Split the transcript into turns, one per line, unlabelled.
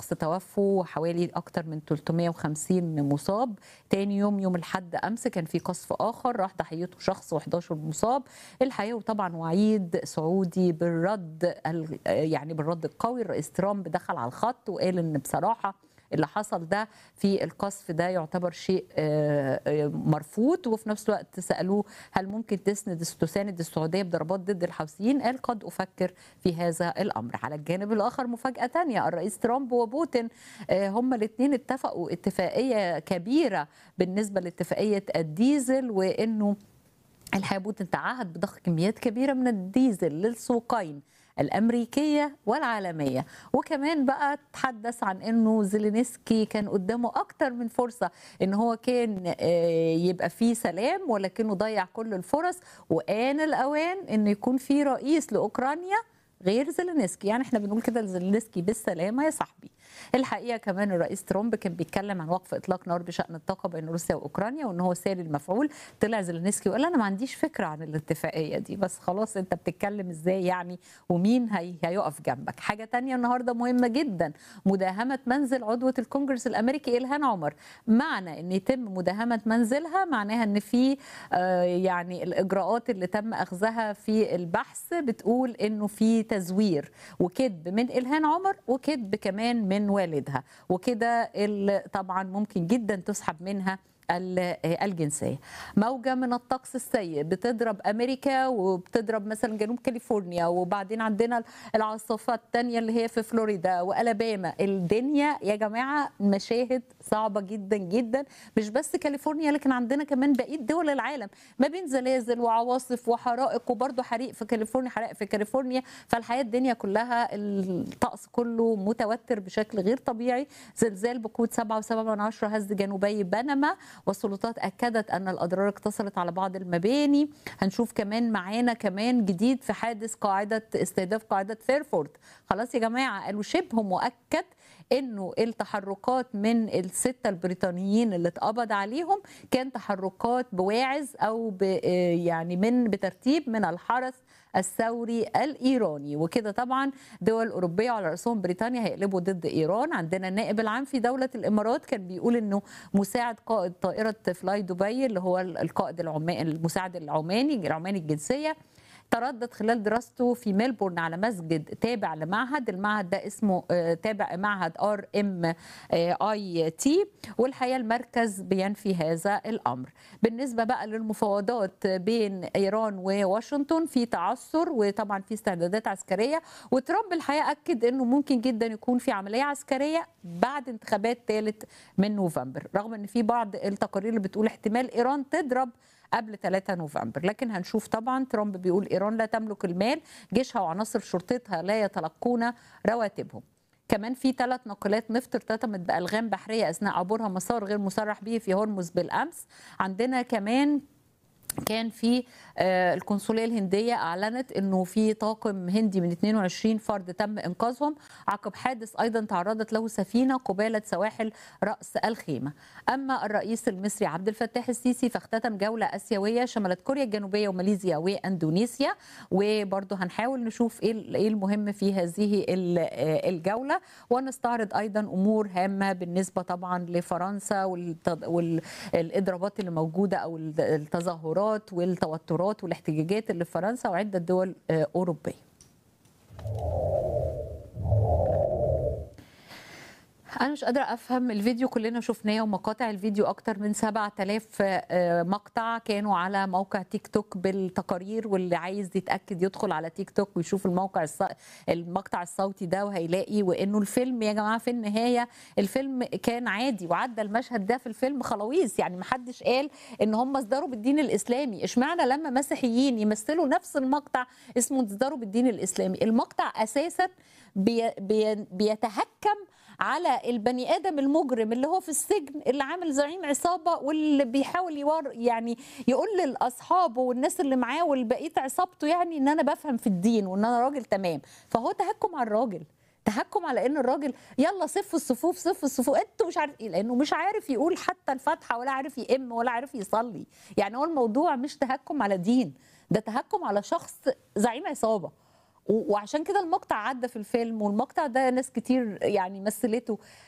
شخص توفوا وحوالي اكتر من 350 مصاب تاني يوم يوم الحد امس كان في قصف اخر راح ضحيته شخص و11 مصاب الحقيقه وطبعا وعيد سعودي بالرد ال- يعني بالرد القوي الرئيس ترامب دخل على الخط وقال ان بصراحه اللي حصل ده في القصف ده يعتبر شيء آه، آه، مرفوض وفي نفس الوقت سالوه هل ممكن تسند تساند السعوديه بضربات ضد الحوثيين قال قد افكر في هذا الامر على الجانب الاخر مفاجاه تانية الرئيس ترامب وبوتين آه، هما الاثنين اتفقوا اتفاقيه كبيره بالنسبه لاتفاقيه الديزل وانه الحقيقه بوتين تعهد بضخ كميات كبيره من الديزل للسوقين الامريكيه والعالميه وكمان بقى تحدث عن انه زيلينسكي كان قدامه اكتر من فرصه ان هو كان آه، يبقى فيه سلام ولكنه ضيع كل الفرص وان الاوان ان يكون في رئيس لاوكرانيا غير زيلينسكي يعني احنا بنقول كده لزيلينسكي بالسلامه يا صاحبي الحقيقه كمان الرئيس ترامب كان بيتكلم عن وقف اطلاق نار بشان الطاقه بين روسيا واوكرانيا وان هو ساري المفعول طلع زيلينسكي وقال انا ما عنديش فكره عن الاتفاقيه دي بس خلاص انت بتتكلم ازاي يعني ومين هي هيقف جنبك حاجه تانية النهارده مهمه جدا مداهمه منزل عضوه الكونجرس الامريكي الهان عمر معنى ان يتم مداهمه منزلها معناها ان في آه، يعني الاجراءات اللي تم اخذها في البحث بتقول انه في تزوير وكذب من الهان عمر وكذب كمان من والدها وكده ال- طبعا ممكن جدا تسحب منها ال- الجنسيه موجه من الطقس السيء بتضرب امريكا وبتضرب مثلا جنوب كاليفورنيا وبعدين عندنا العاصفه الثانيه اللي هي في فلوريدا والاباما الدنيا يا جماعه مشاهد صعبه جدا جدا مش بس كاليفورنيا لكن عندنا كمان بقيه دول العالم ما بين زلازل وعواصف وحرائق وبرضه حريق في كاليفورنيا حرائق في كاليفورنيا فالحياه الدنيا كلها الطقس كله متوتر بشكل غير طبيعي زلزال بقوه 7.7 من عشرة هز جنوبي بنما والسلطات اكدت ان الاضرار اقتصرت على بعض المباني هنشوف كمان معانا كمان جديد في حادث قاعده استهداف قاعده فيرفورد خلاص يا جماعه قالوا شبه مؤكد انه التحركات من السته البريطانيين اللي اتقبض عليهم كان تحركات بواعز او ب يعني من بترتيب من الحرس الثوري الايراني وكده طبعا دول اوروبيه على راسهم بريطانيا هيقلبوا ضد ايران عندنا النائب العام في دوله الامارات كان بيقول انه مساعد قائد طائره فلاي دبي اللي هو القائد العماني المساعد العماني العماني الجنسيه تردد خلال دراسته في ميلبورن على مسجد تابع لمعهد المعهد ده اسمه آه، تابع معهد ار ام اي تي والحقيقه المركز بينفي هذا الامر بالنسبه بقى للمفاوضات بين ايران وواشنطن في تعثر وطبعا في استعدادات عسكريه وترامب الحقيقه اكد انه ممكن جدا يكون في عمليه عسكريه بعد انتخابات ثالث من نوفمبر رغم ان في بعض التقارير اللي بتقول احتمال ايران تضرب قبل 3 نوفمبر لكن هنشوف طبعا ترامب بيقول ايران لا تملك المال جيشها وعناصر شرطتها لا يتلقون رواتبهم كمان في ثلاث ناقلات نفط ارتطمت بالغام بحريه اثناء عبورها مسار غير مصرح به في هرمز بالامس عندنا كمان كان في آه، القنصليه الهنديه اعلنت انه في طاقم هندي من 22 فرد تم انقاذهم عقب حادث ايضا تعرضت له سفينه قباله سواحل راس الخيمه اما الرئيس المصري عبد الفتاح السيسي فاختتم جوله اسيويه شملت كوريا الجنوبيه وماليزيا واندونيسيا وبرضه هنحاول نشوف ايه ال- إيه المهم في هذه ال- آه، الجوله ونستعرض ايضا امور هامه بالنسبه طبعا لفرنسا والت- والاضرابات اللي موجوده او التظاهرات والتوترات والاحتجاجات اللي في فرنسا وعده دول آه، اوروبيه انا مش قادره افهم الفيديو كلنا شفناه ومقاطع الفيديو اكتر من 7000 آه، مقطع كانوا على موقع تيك توك بالتقارير واللي عايز يتاكد يدخل على تيك توك ويشوف الموقع الص... المقطع الصوتي ده وهيلاقي وانه الفيلم يا جماعه في النهايه الفيلم كان عادي وعدى المشهد ده في الفيلم خلاويص يعني ما حدش قال ان هم اصدروا بالدين الاسلامي اشمعنى لما مسيحيين يمثلوا نفس المقطع اسمه اصدروا بالدين الاسلامي المقطع اساسا بي... بي... بيتهكم على البني ادم المجرم اللي هو في السجن اللي عامل زعيم عصابه واللي بيحاول يور يعني يقول لاصحابه والناس اللي معاه والبقيه عصابته يعني ان انا بفهم في الدين وان انا راجل تمام فهو تهكم على الراجل تهكم على ان الراجل يلا صفوا الصفوف صفوا الصفوف انتوا مش عارف ايه لانه مش عارف يقول حتى الفاتحه ولا عارف يئم ولا عارف يصلي يعني هو الموضوع مش تهكم على دين ده تهكم على شخص زعيم عصابه و- وعشان كده المقطع عدى في الفيلم والمقطع ده ناس كتير يعني مثلته